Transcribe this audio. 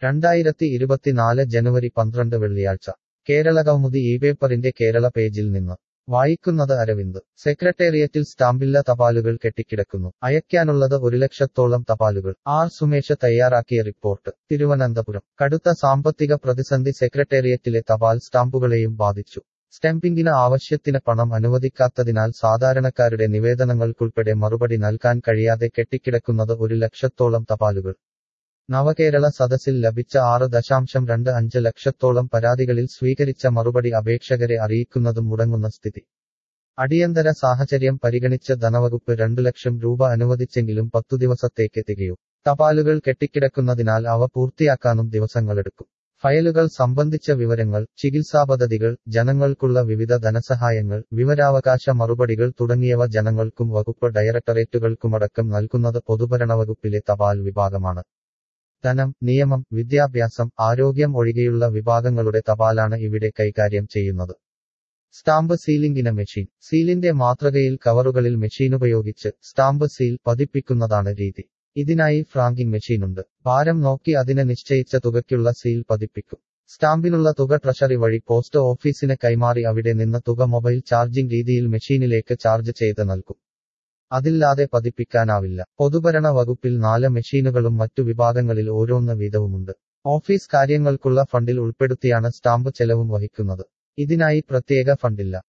രണ്ടായിരത്തി ഇരുപത്തിനാല് ജനുവരി പന്ത്രണ്ട് വെള്ളിയാഴ്ച കേരള കൗമുദി ഈ പേപ്പറിന്റെ കേരള പേജിൽ നിന്ന് വായിക്കുന്നത് അരവിന്ദ് സെക്രട്ടേറിയറ്റിൽ സ്റ്റാമ്പില്ല തപാലുകൾ കെട്ടിക്കിടക്കുന്നു അയക്കാനുള്ളത് ഒരു ലക്ഷത്തോളം തപാലുകൾ ആർ സുമേഷ് തയ്യാറാക്കിയ റിപ്പോർട്ട് തിരുവനന്തപുരം കടുത്ത സാമ്പത്തിക പ്രതിസന്ധി സെക്രട്ടേറിയറ്റിലെ തപാൽ സ്റ്റാമ്പുകളെയും ബാധിച്ചു സ്റ്റാമ്പിംഗിന് ആവശ്യത്തിന് പണം അനുവദിക്കാത്തതിനാൽ സാധാരണക്കാരുടെ നിവേദനങ്ങൾക്കുൾപ്പെടെ മറുപടി നൽകാൻ കഴിയാതെ കെട്ടിക്കിടക്കുന്നത് ഒരു ലക്ഷത്തോളം തപാലുകൾ നവകേരള സദസ്സിൽ ലഭിച്ച ആറ് ദശാംശം രണ്ട് അഞ്ച് ലക്ഷത്തോളം പരാതികളിൽ സ്വീകരിച്ച മറുപടി അപേക്ഷകരെ അറിയിക്കുന്നതും മുടങ്ങുന്ന സ്ഥിതി അടിയന്തര സാഹചര്യം പരിഗണിച്ച് ധനവകുപ്പ് രണ്ടു ലക്ഷം രൂപ അനുവദിച്ചെങ്കിലും പത്തു ദിവസത്തേക്ക് തികയൂ തപാലുകൾ കെട്ടിക്കിടക്കുന്നതിനാൽ അവ പൂർത്തിയാക്കാനും ദിവസങ്ങളെടുക്കും ഫയലുകൾ സംബന്ധിച്ച വിവരങ്ങൾ ചികിത്സാ പദ്ധതികൾ ജനങ്ങൾക്കുള്ള വിവിധ ധനസഹായങ്ങൾ വിവരാവകാശ മറുപടികൾ തുടങ്ങിയവ ജനങ്ങൾക്കും വകുപ്പ് ഡയറക്ടറേറ്റുകൾക്കുമടക്കം നൽകുന്നത് പൊതുഭരണ വകുപ്പിലെ തപാൽ വിഭാഗമാണ് ധനം നിയമം വിദ്യാഭ്യാസം ആരോഗ്യം ഒഴികെയുള്ള വിഭാഗങ്ങളുടെ തപാലാണ് ഇവിടെ കൈകാര്യം ചെയ്യുന്നത് സ്റ്റാമ്പ് സീലിംഗിന് മെഷീൻ സീലിന്റെ മാതൃകയിൽ കവറുകളിൽ മെഷീനുപയോഗിച്ച് സ്റ്റാമ്പ് സീൽ പതിപ്പിക്കുന്നതാണ് രീതി ഇതിനായി ഫ്രാങ്കിംഗ് മെഷീനുണ്ട് ഭാരം നോക്കി അതിന് നിശ്ചയിച്ച തുകയ്ക്കുള്ള സീൽ പതിപ്പിക്കും സ്റ്റാമ്പിനുള്ള തുക ട്രഷറി വഴി പോസ്റ്റ് ഓഫീസിന് കൈമാറി അവിടെ നിന്ന് തുക മൊബൈൽ ചാർജിംഗ് രീതിയിൽ മെഷീനിലേക്ക് ചാർജ് ചെയ്ത് നൽകും അതില്ലാതെ പതിപ്പിക്കാനാവില്ല പൊതുഭരണ വകുപ്പിൽ നാല് മെഷീനുകളും മറ്റു വിഭാഗങ്ങളിൽ ഓരോന്ന് വീതവുമുണ്ട് ഓഫീസ് കാര്യങ്ങൾക്കുള്ള ഫണ്ടിൽ ഉൾപ്പെടുത്തിയാണ് സ്റ്റാമ്പ് ചെലവും വഹിക്കുന്നത് ഇതിനായി പ്രത്യേക ഫണ്ടില്ല